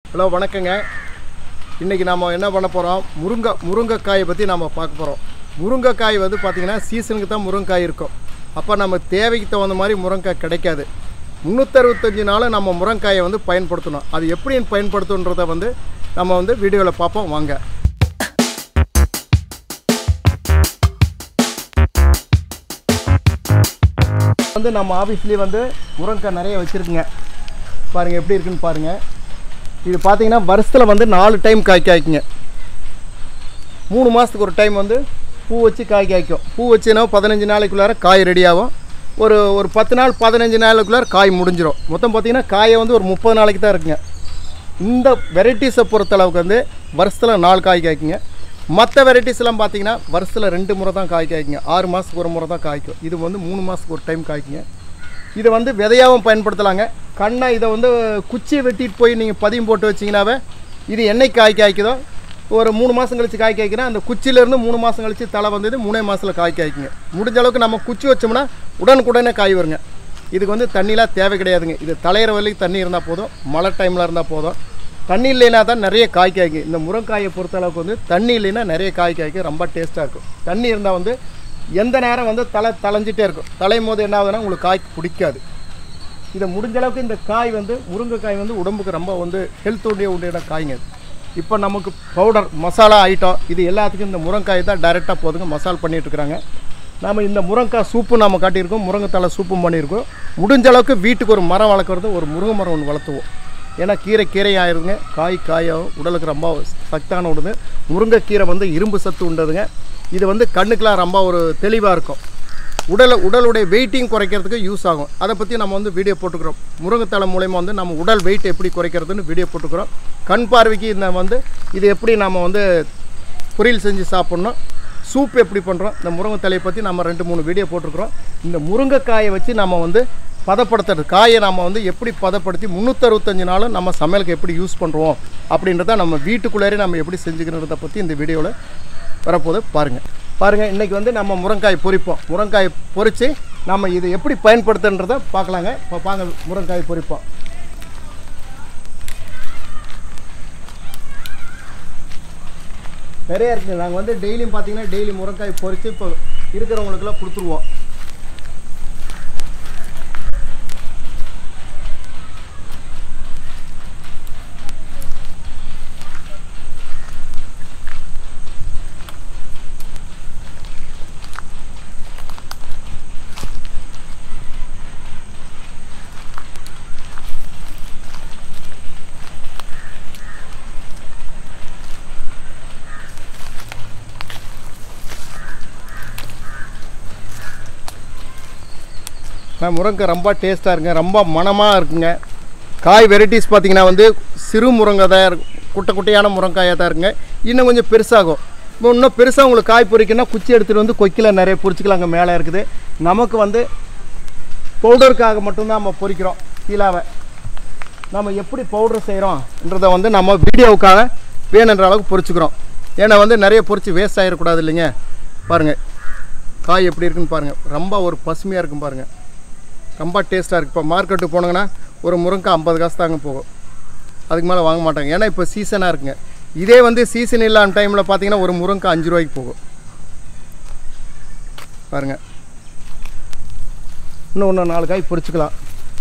Hello வணக்கங்க இன்றைக்கி நம்ம என்ன பண்ண போகிறோம் முருங்கை முருங்கைக்காயை பற்றி நம்ம பார்க்க போகிறோம் முருங்கைக்காய் வந்து பார்த்திங்கன்னா சீசனுக்கு தான் முருங்கைக்காய் இருக்கும் அப்போ நம்ம தேவைக்கு தகுந்த மாதிரி முருங்கைக்காய் கிடைக்காது முந்நூற்றறுபத்தஞ்சு நாள் நம்ம முருங்கைக்காயை வந்து பயன்படுத்தணும் அது எப்படி பயன்படுத்துன்றதை வந்து நம்ம வந்து வீடியோவில் பார்ப்போம் வாங்க வந்து நம்ம ஆஃபீஸ்லேயே வந்து முருங்கைக்காய் நிறைய வச்சுருக்குங்க பாருங்கள் எப்படி இருக்குன்னு பாருங்கள் இது பார்த்தீங்கன்னா வருஷத்தில் வந்து நாலு டைம் காய் காய்க்குங்க மூணு மாதத்துக்கு ஒரு டைம் வந்து பூ வச்சு காய் காய்க்கும் பூ வச்சுன்னா பதினஞ்சு நாளைக்குள்ளார காய் ரெடி ஆகும் ஒரு ஒரு பத்து நாள் பதினஞ்சு நாளுக்குள்ளார காய் முடிஞ்சிடும் மொத்தம் பார்த்தீங்கன்னா காயை வந்து ஒரு முப்பது நாளைக்கு தான் இருக்குங்க இந்த வெரைட்டிஸை பொறுத்தளவுக்கு வந்து வருஷத்தில் நாலு காய் காய்க்குங்க மற்ற வெரைட்டிஸ்லாம் பார்த்தீங்கன்னா வருஷத்தில் ரெண்டு முறை தான் காய் காய்க்குங்க ஆறு மாதத்துக்கு ஒரு முறை தான் காய்க்கும் இது வந்து மூணு மாதத்துக்கு ஒரு டைம் காய்க்குங்க இதை வந்து விதையாகவும் பயன்படுத்தலாங்க கண்ணை இதை வந்து குச்சியை வெட்டிட்டு போய் நீங்கள் பதியம் போட்டு வச்சிங்கனாவே இது என்னைக்கு காய் காய்க்குதோ ஒரு மூணு மாதம் கழிச்சு காய் காய்க்குன்னா அந்த குச்சியிலேருந்து மூணு மாதம் கழிச்சு தலை வந்தது மூணே மாதத்தில் காய் காய்க்குங்க முடிஞ்ச அளவுக்கு நம்ம குச்சி வச்சோம்னா உடனுக்குடனே காய் வருங்க இதுக்கு வந்து தண்ணிலாம் தேவை கிடையாதுங்க இது தலையிற வரைக்கும் தண்ணி இருந்தால் போதும் மழை டைமில் இருந்தால் போதும் தண்ணி இல்லைன்னா தான் நிறைய காய் காய்க்கும் இந்த முருங்காயை பொறுத்த அளவுக்கு வந்து தண்ணி இல்லைன்னா நிறைய காய் காய்க்கும் ரொம்ப டேஸ்ட்டாக இருக்கும் தண்ணி இருந்தால் வந்து எந்த நேரம் வந்து தலை தலைஞ்சிட்டே இருக்கும் தலையும் போது என்ன ஆகுதுன்னா உங்களுக்கு காய் பிடிக்காது இதை முடிஞ்ச அளவுக்கு இந்த காய் வந்து முருங்கைக்காய் வந்து உடம்புக்கு ரொம்ப வந்து ஹெல்த் உடைய உடைய காய்ங்க இது. இப்போ நமக்கு பவுடர் மசாலா ஐட்டம் இது எல்லாத்துக்கும் இந்த முருங்காய் தான் டைரெக்டாக போதுங்க மசால் பண்ணிட்டு இருக்கிறாங்க நாம் இந்த முருங்காய் சூப்பு நம்ம காட்டியிருக்கோம் முருங்கைத்தலை சூப்பும் பண்ணியிருக்கோம் முடிஞ்ச அளவுக்கு வீட்டுக்கு ஒரு மரம் வளர்க்குறது ஒரு முருங்கை மரம் ஒன்று வளர்த்துவோம் ஏன்னா கீரை கீரை ஆயிருதுங்க காய் காயாகும் உடலுக்கு ரொம்ப சத்தான உடுது முருங்கைக்கீரை வந்து இரும்பு சத்து உண்டதுங்க இது வந்து கண்ணுக்கெலாம் ரொம்ப ஒரு தெளிவாக இருக்கும் உடலை உடலுடைய வெயிட்டிங் குறைக்கிறதுக்கு யூஸ் ஆகும் அதை பற்றி நம்ம வந்து வீடியோ போட்டுக்கிறோம் முருங்கைத்தலை மூலயமா வந்து நம்ம உடல் வெயிட் எப்படி குறைக்கிறதுன்னு வீடியோ போட்டுக்கிறோம் கண் பார்வைக்கு இந்த வந்து இது எப்படி நம்ம வந்து பொரியல் செஞ்சு சாப்பிட்ணும் சூப் எப்படி பண்ணுறோம் இந்த முருங்கைத்தலையை பற்றி நம்ம ரெண்டு மூணு வீடியோ போட்டிருக்கிறோம் இந்த முருங்கைக்காயை வச்சு நம்ம வந்து பதப்படுத்துறது காயை நம்ம வந்து எப்படி பதப்படுத்தி முந்நூற்றறுபத்தஞ்சு நாளும் நம்ம சமையலுக்கு எப்படி யூஸ் பண்ணுறோம் அப்படின்றத நம்ம வீட்டுக்குள்ளேயே நம்ம எப்படி செஞ்சுக்கிறத பற்றி இந்த வீடியோவில் வரப்போது பாருங்கள் பாருங்கள் இன்றைக்கி வந்து நம்ம முருங்காய் பொரிப்போம் முருங்காய் பொரித்து நம்ம இதை எப்படி பயன்படுத்துன்றதை பார்க்கலாங்க இப்போ பாங்க முருங்காய் பொரிப்போம் நிறைய இருக்குங்க நாங்கள் வந்து டெய்லியும் பார்த்தீங்கன்னா டெய்லி முருங்காய் பொரித்து இப்போ இருக்கிறவங்களுக்குலாம் கொடுத்துருவோம் நான் முருங்கை ரொம்ப டேஸ்ட்டாக இருக்குங்க ரொம்ப மணமாக இருக்குங்க காய் வெரைட்டிஸ் பார்த்தீங்கன்னா வந்து சிறு முருங்கை தான் இருக்கும் குட்டை குட்டையான முருங்காயாக தான் இருக்குங்க இன்னும் கொஞ்சம் பெருசாகும் இப்போ இன்னும் பெருசாக உங்களுக்கு காய் பொறிக்கணும்னா குச்சி எடுத்துகிட்டு வந்து கொக்கில் நிறைய பொரிச்சிக்கலாம் அங்கே மேலே இருக்குது நமக்கு வந்து பவுடருக்காக மட்டும்தான் நம்ம பொரிக்கிறோம் கீழாவை நம்ம எப்படி பவுடர் செய்கிறோன்றதை வந்து நம்ம வீடியோவுக்காக வேணுன்ற அளவுக்கு பொரிச்சுக்கிறோம் ஏன்னா வந்து நிறைய பொரிச்சு வேஸ்ட் ஆகிடக்கூடாது இல்லைங்க பாருங்கள் காய் எப்படி இருக்குன்னு பாருங்கள் ரொம்ப ஒரு பசுமையாக இருக்கும் பாருங்கள் ரொம்ப டேஸ்ட்டாக இருக்குது இப்போ மார்க்கெட்டுக்கு போனோங்கன்னா ஒரு முருங்கை ஐம்பது காசு தாங்க போகும் அதுக்கு மேலே வாங்க மாட்டாங்க ஏன்னா இப்போ சீசனாக இருக்குங்க இதே வந்து சீசன் இல்லாத டைமில் பார்த்தீங்கன்னா ஒரு முருங்கை அஞ்சு ரூபாய்க்கு போகும் பாருங்கள் இன்னும் இன்னும் நாலு காய் பொரிச்சுக்கலாம்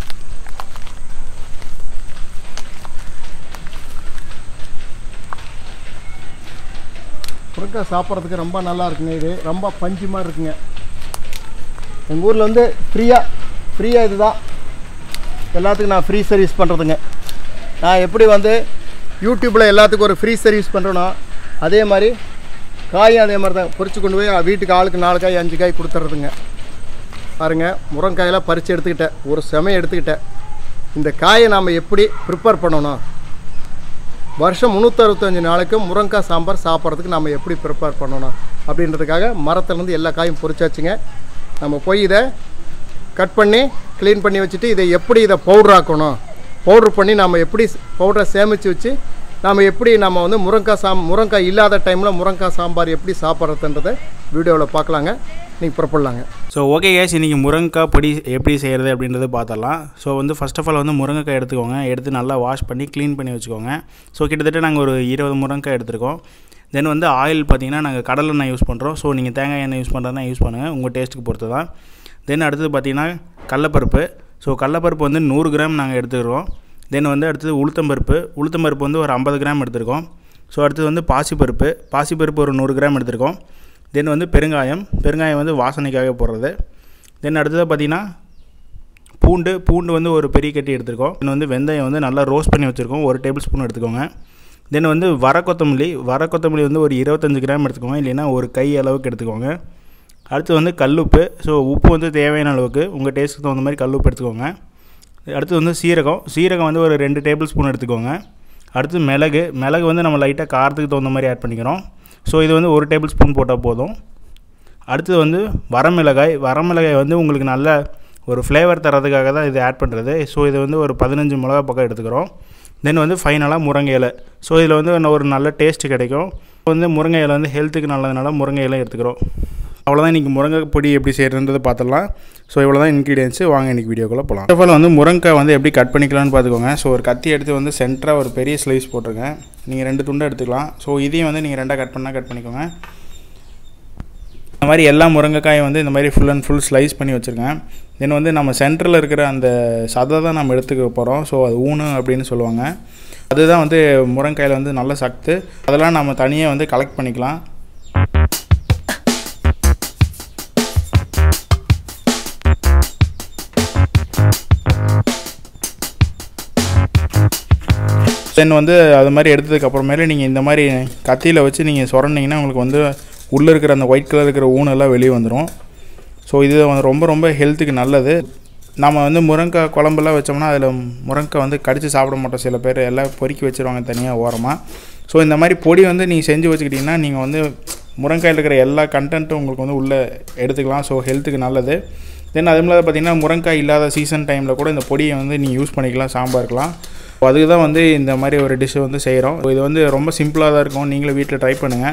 முருங்காய் சாப்பிட்றதுக்கு ரொம்ப நல்லா இருக்குங்க இது ரொம்ப பஞ்சு மாதிரி இருக்குங்க எங்கள் ஊரில் வந்து ஃப்ரீயாக ஃப்ரீயாக இதுதான் எல்லாத்துக்கும் நான் ஃப்ரீ சர்வீஸ் பண்ணுறதுங்க நான் எப்படி வந்து யூடியூப்பில் எல்லாத்துக்கும் ஒரு ஃப்ரீ சர்வீஸ் பண்ணுறேனோ அதே மாதிரி காயும் அதே மாதிரி தான் பொரிச்சு கொண்டு போய் வீட்டுக்கு ஆளுக்கு நாலு காய் அஞ்சு காய் கொடுத்துட்றதுங்க பாருங்கள் முருங்காயெல்லாம் பறித்து எடுத்துக்கிட்டேன் ஒரு செமையை எடுத்துக்கிட்டேன் இந்த காயை நாம் எப்படி ப்ரிப்பேர் பண்ணணும் வருஷம் முந்நூற்றறுபத்தஞ்சு நாளைக்கு முருங்காய் சாம்பார் சாப்பிட்றதுக்கு நம்ம எப்படி ப்ரிப்பேர் பண்ணணும் அப்படின்றதுக்காக மரத்துலேருந்து எல்லா காயும் பொரிச்சாச்சுங்க நம்ம போய் இதை கட் பண்ணி க்ளீன் பண்ணி வச்சுட்டு இதை எப்படி இதை பவுடர் ஆக்கணும் பவுட்ரு பண்ணி நம்ம எப்படி பவுடரை சேமித்து வச்சு நம்ம எப்படி நம்ம வந்து முருங்காய் சாம் முருங்காய் இல்லாத டைமில் முருங்காய் சாம்பார் எப்படி சாப்பிட்றதுன்றதை வீடியோவில் பார்க்கலாங்க நீங்கள் புறப்படலாங்க ஸோ ஓகே கேஸ் இன்றைக்கி முருங்கைக்காய் பொடி எப்படி செய்கிறது அப்படின்றத பார்த்துடலாம் ஸோ வந்து ஃபஸ்ட் ஆஃப் ஆல் வந்து முருங்கைக்காய் எடுத்துக்கோங்க எடுத்து நல்லா வாஷ் பண்ணி க்ளீன் பண்ணி வச்சுக்கோங்க ஸோ கிட்டத்தட்ட நாங்கள் ஒரு இருபது முருங்கைக்காய் எடுத்திருக்கோம் தென் வந்து ஆயில் பார்த்தீங்கன்னா நாங்கள் கடலை எண்ணெய் யூஸ் பண்ணுறோம் ஸோ நீங்கள் தேங்காய் எண்ணெய் யூஸ் பண்ணுறதுனா யூஸ் பண்ணுங்கள் உங்கள் டேஸ்ட்டுக்கு பொறுத்து தான் தென் அடுத்தது பார்த்தீங்கன்னா கடலப்பருப்பு ஸோ கடலப்பருப்பு வந்து நூறு கிராம் நாங்கள் எடுத்துக்கிறோம் தென் வந்து அடுத்தது உளுத்தம்பருப்பு உளுத்தம்பருப்பு வந்து ஒரு ஐம்பது கிராம் எடுத்திருக்கோம் ஸோ அடுத்தது வந்து பாசிப்பருப்பு பாசிப்பருப்பு ஒரு நூறு கிராம் எடுத்திருக்கோம் தென் வந்து பெருங்காயம் பெருங்காயம் வந்து வாசனைக்காக போடுறது தென் அடுத்தது பார்த்திங்கன்னா பூண்டு பூண்டு வந்து ஒரு பெரிய கட்டி எடுத்துருக்கோம் தென் வந்து வெந்தயம் வந்து நல்லா ரோஸ்ட் பண்ணி வச்சுருக்கோம் ஒரு டேபிள் ஸ்பூன் எடுத்துக்கோங்க தென் வந்து வர கொத்தமல்லி வர கொத்தமல்லி வந்து ஒரு இருபத்தஞ்சு கிராம் எடுத்துக்கோங்க இல்லைன்னா ஒரு கை அளவுக்கு எடுத்துக்கோங்க அடுத்து வந்து கல்லுப்பு ஸோ உப்பு வந்து தேவையான அளவுக்கு உங்கள் டேஸ்ட்டுக்கு தகுந்த மாதிரி கல்லுப்பு எடுத்துக்கோங்க அடுத்து வந்து சீரகம் சீரகம் வந்து ஒரு ரெண்டு டேபிள் ஸ்பூன் எடுத்துக்கோங்க அடுத்து மிளகு மிளகு வந்து நம்ம லைட்டாக காரத்துக்கு தகுந்த மாதிரி ஆட் பண்ணிக்கிறோம் ஸோ இது வந்து ஒரு டேபிள் ஸ்பூன் போட்டால் போதும் அடுத்து வந்து வரமிளகாய் வரமிளகாய் வந்து உங்களுக்கு நல்ல ஒரு ஃப்ளேவர் தரதுக்காக தான் இது ஆட் பண்ணுறது ஸோ இது வந்து ஒரு பதினஞ்சு மிளகா பக்கம் எடுத்துக்கிறோம் தென் வந்து ஃபைனலாக முருங்கை இலை ஸோ இதில் வந்து ஒரு நல்ல டேஸ்ட் கிடைக்கும் வந்து முருங்கை இலை வந்து ஹெல்த்துக்கு நல்லதுனால முருங்கை இலை எடுத்துக்கிறோம் அவ்வளோதான் இன்றைக்கி முருங்கை பொடி எப்படி செய்கிறன்றது பார்த்துடலாம் ஸோ இவ்வளோ தான் இன்க்ரீடியன்ஸு வாங்க இன்றைக்கி வீடியோக்குள்ளே போகலாம் ஃபஸ்ட் ஆஃப் ஆல் வந்து முருங்கை வந்து எப்படி கட் பண்ணிக்கலாம்னு பார்த்துக்கோங்க ஸோ ஒரு கத்தி எடுத்து வந்து சென்டராக ஒரு பெரிய ஸ்லைஸ் போட்டிருக்கேன் நீங்கள் ரெண்டு துண்டை எடுத்துக்கலாம் ஸோ இதையும் வந்து நீங்கள் ரெண்டாக கட் பண்ணால் கட் பண்ணிக்கோங்க இந்த மாதிரி எல்லா முருங்கைக்காயும் வந்து இந்த மாதிரி ஃபுல் அண்ட் ஃபுல் ஸ்லைஸ் பண்ணி வச்சுருக்கேன் தென் வந்து நம்ம சென்டரில் இருக்கிற அந்த சதை தான் நம்ம எடுத்துக்க போகிறோம் ஸோ அது ஊனு அப்படின்னு சொல்லுவாங்க அதுதான் வந்து முருங்கைக்காயில் வந்து நல்ல சத்து அதெல்லாம் நம்ம தனியாக வந்து கலெக்ட் பண்ணிக்கலாம் தென் வந்து அது மாதிரி எடுத்ததுக்கு அப்புறமேலே நீங்கள் இந்த மாதிரி கத்தியில் வச்சு நீங்கள் சுரண்டிங்கன்னா உங்களுக்கு வந்து உள்ளே இருக்கிற அந்த ஒயிட் கலர் இருக்கிற ஊனெல்லாம் வெளியே வந்துடும் ஸோ இது வந்து ரொம்ப ரொம்ப ஹெல்த்துக்கு நல்லது நம்ம வந்து முருங்கைக்காய் குழம்புலாம் வச்சோம்னா அதில் முருங்கைக்காய் வந்து கடித்து சாப்பிட மாட்டோம் சில பேர் எல்லாம் பொறுக்கி வச்சுருவாங்க தனியாக ஓரமாக ஸோ இந்த மாதிரி பொடி வந்து நீங்கள் செஞ்சு வச்சுக்கிட்டிங்கன்னா நீங்கள் வந்து முருங்கைக்காயில் இருக்கிற எல்லா கண்டென்ட்டும் உங்களுக்கு வந்து உள்ளே எடுத்துக்கலாம் ஸோ ஹெல்த்துக்கு நல்லது தென் அதே மாதிரி பார்த்திங்கன்னா முருங்கைக்காய் இல்லாத சீசன் டைமில் கூட இந்த பொடியை வந்து நீங்கள் யூஸ் பண்ணிக்கலாம் சாம்பாருக்கலாம் அதுக்கு தான் வந்து இந்த மாதிரி ஒரு டிஷ்ஷை வந்து செய்கிறோம் இது வந்து ரொம்ப சிம்பிளாக தான் இருக்கும் நீங்களும் வீட்டில் ட்ரை பண்ணுங்கள்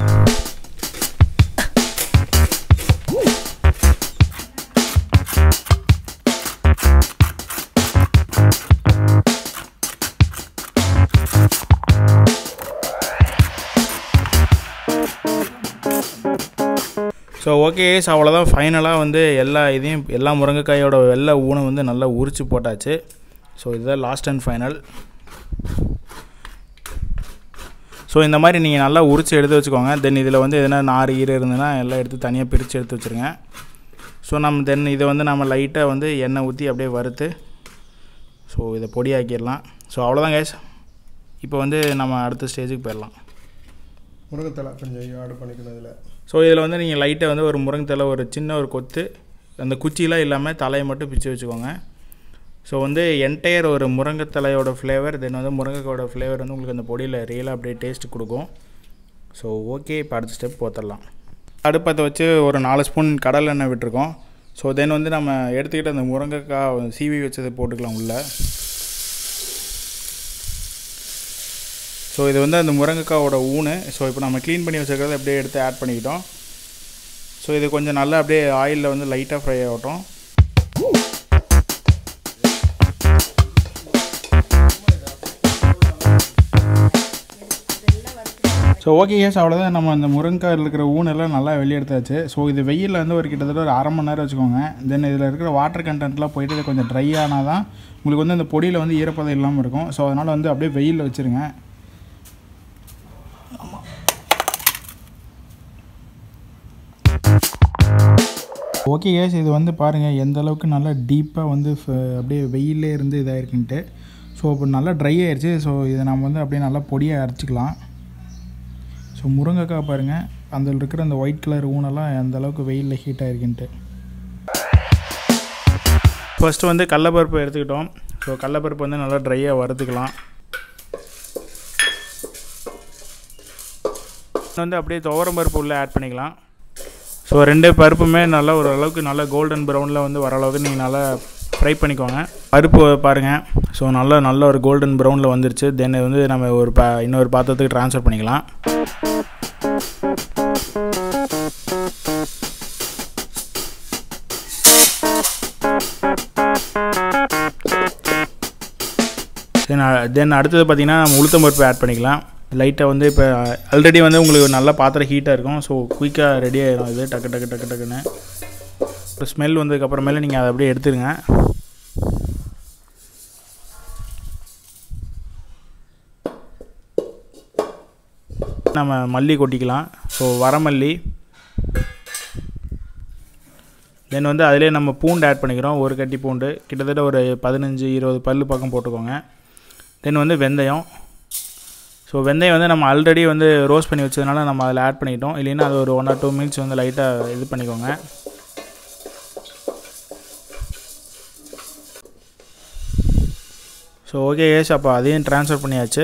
ஸோ ஓகே ஸோ அவ்வளோதான் ஃபைனலாக வந்து எல்லா இதையும் எல்லா முருங்கைக்காயோட வெள்ளை ஊனை வந்து நல்லா உரிச்சு போட்டாச்சு ஸோ இதுதான் லாஸ்ட் அண்ட் ஃபைனல் ஸோ இந்த மாதிரி நீங்கள் நல்லா உரித்து எடுத்து வச்சுக்கோங்க தென் இதில் வந்து எதனா நார் ஈர இருந்ததுன்னா எல்லாம் எடுத்து தனியாக பிரித்து எடுத்து வச்சுருங்க ஸோ நம்ம தென் இதை வந்து நம்ம லைட்டாக வந்து எண்ணெய் ஊற்றி அப்படியே வறுத்து ஸோ இதை பொடியாக்கிடலாம் ஸோ அவ்வளோதான் கேஸ் இப்போ வந்து நம்ம அடுத்த ஸ்டேஜுக்கு போயிடலாம் முருங்கைத்தலை கொஞ்சம் ஆட் பண்ணிக்கணும் இதில் ஸோ இதில் வந்து நீங்கள் லைட்டாக வந்து ஒரு முருங்கைத்தலை ஒரு சின்ன ஒரு கொத்து அந்த குச்சிலாம் இல்லாமல் தலையை மட்டும் பிச்சு வச்சுக்கோங்க ஸோ வந்து என்டையர் ஒரு முருங்கைத்தலையோட ஃப்ளேவர் தென் வந்து முருங்கைக்காயோட ஃப்ளேவர் வந்து உங்களுக்கு அந்த பொடியில் ரியலாக அப்படியே டேஸ்ட் கொடுக்கும் ஸோ ஓகே இப்போ அடுத்த ஸ்டெப் போத்துடலாம் அடுப்பத்தை வச்சு ஒரு நாலு ஸ்பூன் கடல் எண்ணெய் விட்டுருக்கோம் ஸோ தென் வந்து நம்ம எடுத்துக்கிட்டு அந்த முருங்கைக்காய் சீவி வச்சதை போட்டுக்கலாம் உள்ளே ஸோ இது வந்து அந்த முருங்கைக்காவோட ஊனு ஸோ இப்போ நம்ம க்ளீன் பண்ணி வச்சுருக்கிறத அப்படியே எடுத்து ஆட் பண்ணிக்கிட்டோம் ஸோ இது கொஞ்சம் நல்லா அப்படியே ஆயிலில் வந்து லைட்டாக ஃப்ரை ஆகட்டும் ஸோ ஓகே எஸ் அவ்வளோதான் நம்ம அந்த முருங்கைக்காயில் இருக்கிற ஊனெல்லாம் நல்லா வெளியே எடுத்தாச்சு ஸோ இது வெயிலில் வந்து ஒரு கிட்டத்தட்ட ஒரு அரை மணி நேரம் வச்சுக்கோங்க தென் இதில் இருக்கிற வாட்டர் கண்டென்ட்லாம் போயிட்டு இது கொஞ்சம் ட்ரை ஆனால் தான் உங்களுக்கு வந்து அந்த பொடியில் வந்து ஈரப்பதம் இல்லாமல் இருக்கும் ஸோ அதனால் வந்து அப்படியே வெயிலில் வச்சுருங்க ஓகே கேஸ் இது வந்து பாருங்கள் எந்த அளவுக்கு நல்லா டீப்பாக வந்து ஃப- அப்படியே வெயிலே இருந்து இதாகிருக்குன்ட்டு ஸோ இப்போ நல்லா ட்ரை ஆயிடுச்சு ஸோ இதை நம்ம வந்து அப்படியே நல்லா பொடியாக அரைச்சிக்கலாம் ஸோ முருங்கைக்காய் பாருங்கள் அதில் இருக்கிற அந்த ஒயிட் கலர் ஊனெல்லாம் எந்த அளவுக்கு வெயிலில் ஹீட் ஆகிருக்குன்ட்டு ஃபஸ்ட்டு வந்து கடலப்பருப்பு எடுத்துக்கிட்டோம் ஸோ கடலப்பருப்பு வந்து நல்லா ட்ரையாக வறுத்துக்கலாம் வந்து அப்படியே துவரம் பருப்பு உள்ளே ஆட் பண்ணிக்கலாம் ஸோ ரெண்டு பருப்புமே நல்லா ஒரு அளவுக்கு நல்லா கோல்டன் ப்ரௌனில் வந்து வர அளவுக்கு நீங்கள் நல்லா ஃப்ரை பண்ணிக்கோங்க பருப்பு பாருங்கள் ஸோ நல்லா நல்ல ஒரு கோல்டன் ப்ரௌனில் வந்துருச்சு தென் வந்து நம்ம ஒரு பா இன்னொரு பாத்திரத்துக்கு ட்ரான்ஸ்ஃபர் பண்ணிக்கலாம் தென் அடுத்தது பார்த்திங்கன்னா நம்ம உளுத்தம் பருப்பு ஆட் பண்ணிக்கலாம் லைட்டாக வந்து இப்போ ஆல்ரெடி வந்து உங்களுக்கு நல்ல பாத்திரம் ஹீட்டாக இருக்கும் ஸோ குயிக்காக ரெடி ஆயிடும் இது டக்கு டக்கு டக்கு டக்குன்னு இப்போ ஸ்மெல் வந்ததுக்கப்புறமேல நீங்கள் அதை அப்படியே எடுத்துருங்க நம்ம மல்லி கொட்டிக்கலாம் ஸோ வரமல்லி தென் வந்து அதிலே நம்ம பூண்டு ஆட் பண்ணிக்கிறோம் ஒரு கட்டி பூண்டு கிட்டத்தட்ட ஒரு பதினஞ்சு இருபது பல்லு பக்கம் போட்டுக்கோங்க தென் வந்து வெந்தயம் ஸோ வெந்தயம் வந்து நம்ம ஆல்ரெடி வந்து ரோஸ்ட் பண்ணி வச்சதுனால நம்ம அதில் ஆட் பண்ணிக்கிட்டோம் இல்லைன்னா அது ஒரு ஒன் ஆர் டூ மினிட்ஸ் வந்து லைட்டாக இது பண்ணிக்கோங்க ஸோ ஓகே ஏஸ் அப்போ அதையும் ட்ரான்ஸ்ஃபர் பண்ணியாச்சு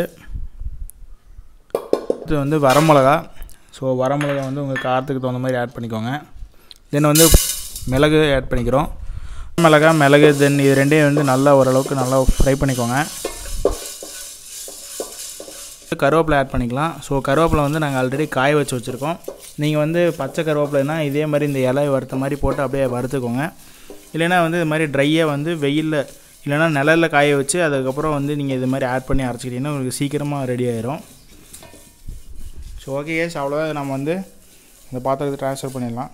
இது வந்து வரமிளகா ஸோ வரமிளகா வந்து உங்கள் காரத்துக்கு தகுந்த மாதிரி ஆட் பண்ணிக்கோங்க தென் வந்து மிளகு ஆட் பண்ணிக்கிறோம் மிளகா மிளகு தென் இது ரெண்டையும் வந்து நல்லா ஓரளவுக்கு நல்லா ஃப்ரை பண்ணிக்கோங்க கருவேப்பிலை ஆட் பண்ணிக்கலாம் ஸோ கருவேப்பிலை வந்து நாங்கள் ஆல்ரெடி காய வச்சு வச்சுருக்கோம் நீங்கள் வந்து பச்சை கருவேப்பிலைனா இதே மாதிரி இந்த இலையை வறுத்த மாதிரி போட்டு அப்படியே வறுத்துக்கோங்க இல்லைன்னா வந்து இது மாதிரி ட்ரையாக வந்து வெயிலில் இல்லைன்னா நிழலில் காய வச்சு அதுக்கப்புறம் வந்து நீங்கள் இது மாதிரி ஆட் பண்ணி அரைச்சிக்கிட்டிங்கன்னா உங்களுக்கு சீக்கிரமாக ரெடி ஆயிரும் ஸோ ஓகே ஏஸ் அவ்வளோதான் நம்ம வந்து இந்த பாத்திரத்தை ட்ரான்ஸ்ஃபர் பண்ணிடலாம்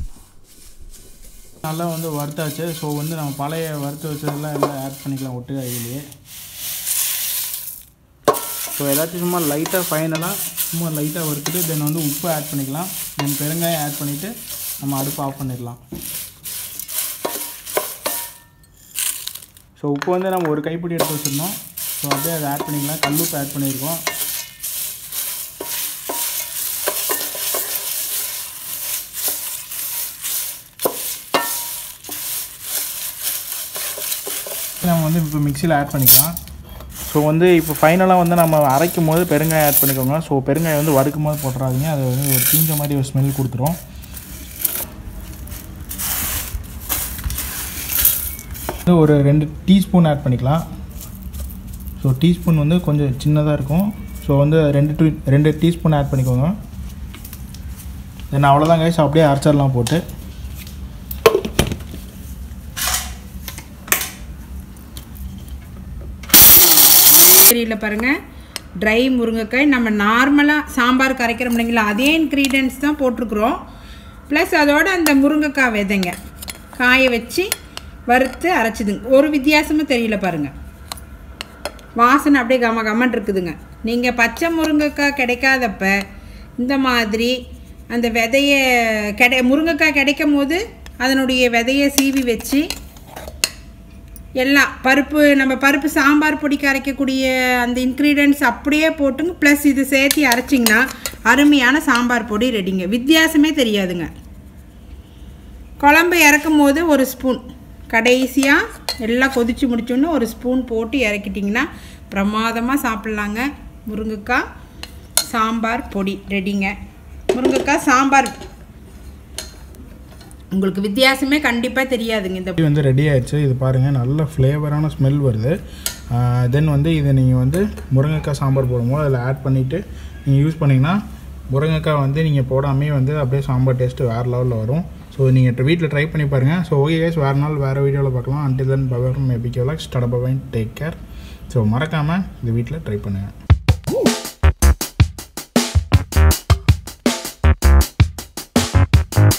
நல்லா வந்து வறுத்தாச்சு ஸோ வந்து நம்ம பழைய வறுத்து வச்சதெல்லாம் எல்லாம் ஆட் பண்ணிக்கலாம் ஒட்டுக்கா இதுலேயே ஸோ ஏதாச்சும் சும்மா லைட்டாக ஃபைனலாக சும்மா லைட்டாக வறுத்துட்டு தென் வந்து உப்பு ஆட் பண்ணிக்கலாம் தென் பெருங்காயம் ஆட் பண்ணிவிட்டு நம்ம அடுப்பு ஆஃப் பண்ணிடலாம் ஸோ உப்பு வந்து நம்ம ஒரு கைப்பிடி எடுத்து வச்சுருந்தோம் ஸோ அப்படியே அதை ஆட் பண்ணிக்கலாம் கல் உப்பு ஆட் பண்ணியிருக்கோம் நம்ம வந்து இப்போ மிக்சியில் ஆட் பண்ணிக்கலாம் ஸோ வந்து இப்போ ஃபைனலாக வந்து நம்ம அரைக்கும் போது பெருங்காயம் ஆட் பண்ணிக்கோங்க ஸோ பெருங்காயம் வந்து வறுக்கும் போது போட்டுறாதீங்க அது வந்து ஒரு தீஞ்ச மாதிரி ஒரு ஸ்மெல் கொடுத்துரும் வந்து ஒரு ரெண்டு டீஸ்பூன் ஆட் பண்ணிக்கலாம் ஸோ டீஸ்பூன் வந்து கொஞ்சம் சின்னதாக இருக்கும் ஸோ வந்து ரெண்டு டூ ரெண்டு டீஸ்பூன் ஆட் பண்ணிக்கோங்க தென் அவ்வளோதான் கைஸ் அப்படியே அரைச்சிடலாம் போட்டு தெரியல பாருங்க ட்ரை முருங்கைக்காய் நம்ம நார்மலாக சாம்பார் கரைக்கிறோம் இல்லைங்களா அதே இன்க்ரீடியன்ட்ஸ் தான் போட்டிருக்குறோம் ப்ளஸ் அதோட அந்த முருங்கைக்காய் விதைங்க காய வச்சு வறுத்து அரைச்சிதுங்க ஒரு வித்தியாசமும் தெரியல பாருங்கள் வாசனை அப்படியே கம கமன் இருக்குதுங்க நீங்கள் பச்சை முருங்கைக்காய் கிடைக்காதப்ப இந்த மாதிரி அந்த விதைய கிடை முருங்கைக்காய் கிடைக்கும் போது அதனுடைய விதையை சீவி வச்சு எல்லாம் பருப்பு நம்ம பருப்பு சாம்பார் பொடிக்கு அரைக்கக்கூடிய அந்த இன்க்ரீடியன்ட்ஸ் அப்படியே போட்டுங்க ப்ளஸ் இது சேர்த்து அரைச்சிங்கன்னா அருமையான சாம்பார் பொடி ரெடிங்க வித்தியாசமே தெரியாதுங்க குழம்பு இறக்கும் போது ஒரு ஸ்பூன் கடைசியாக எல்லாம் கொதித்து முடிச்சோன்னே ஒரு ஸ்பூன் போட்டு இறக்கிட்டிங்கன்னா பிரமாதமாக சாப்பிட்லாங்க முருங்கைக்காய் சாம்பார் பொடி ரெடிங்க முருங்கைக்காய் சாம்பார் உங்களுக்கு வித்தியாசமே கண்டிப்பாக தெரியாதுங்க இந்த இது வந்து ரெடி ஆயிடுச்சு இது பாருங்கள் நல்ல ஃப்ளேவரான ஸ்மெல் வருது தென் வந்து இதை நீங்கள் வந்து முருங்கைக்காய் சாம்பார் போடும்போது அதில் ஆட் பண்ணிவிட்டு நீங்கள் யூஸ் பண்ணிங்கன்னா முருங்கைக்காய் வந்து நீங்கள் போடாமே வந்து அப்படியே சாம்பார் டேஸ்ட்டு வேறு லெவலில் வரும் ஸோ நீங்கள் வீட்டில் ட்ரை பண்ணி பாருங்கள் ஸோ ஓகே கேஸ் வேறு நாள் வேறு வீடியோவில் பார்க்கலாம் அன்டில் தென் பவர் மேபி கேவலாக் ஸ்டட பவைன் டேக் கேர் ஸோ மறக்காமல் இந்த வீட்டில் ட்ரை பண்ணுங்கள்